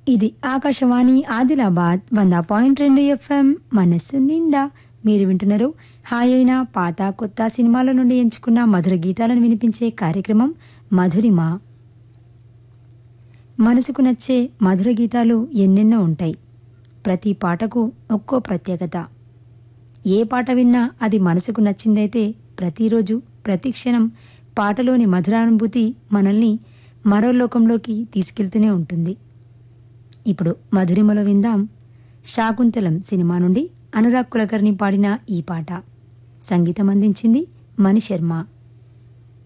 ఇది ఆకాశవాణి ఆదిలాబాద్ వంద పాయింట్ రెండు ఎఫ్ఎం మనస్సు నిండా మీరు వింటున్నారు హాయ్ అయిన పాత కొత్త సినిమాల నుండి ఎంచుకున్న మధుర గీతాలను వినిపించే కార్యక్రమం మధురిమ మనసుకు నచ్చే మధుర గీతాలు ఎన్నెన్నో ఉంటాయి ప్రతి పాటకు ఒక్కో ప్రత్యేకత ఏ పాట విన్నా అది మనసుకు నచ్చిందైతే ప్రతిరోజు ప్రతి క్షణం పాటలోని మధురానుభూతి మనల్ని మరో లోకంలోకి తీసుకెళ్తూనే ఉంటుంది ఇప్పుడు మధురిమలో విందాం శాకుంతలం సినిమా నుండి అనురాగ్ కులకర్ణి పాడిన ఈ పాట సంగీతం అందించింది మణి శర్మ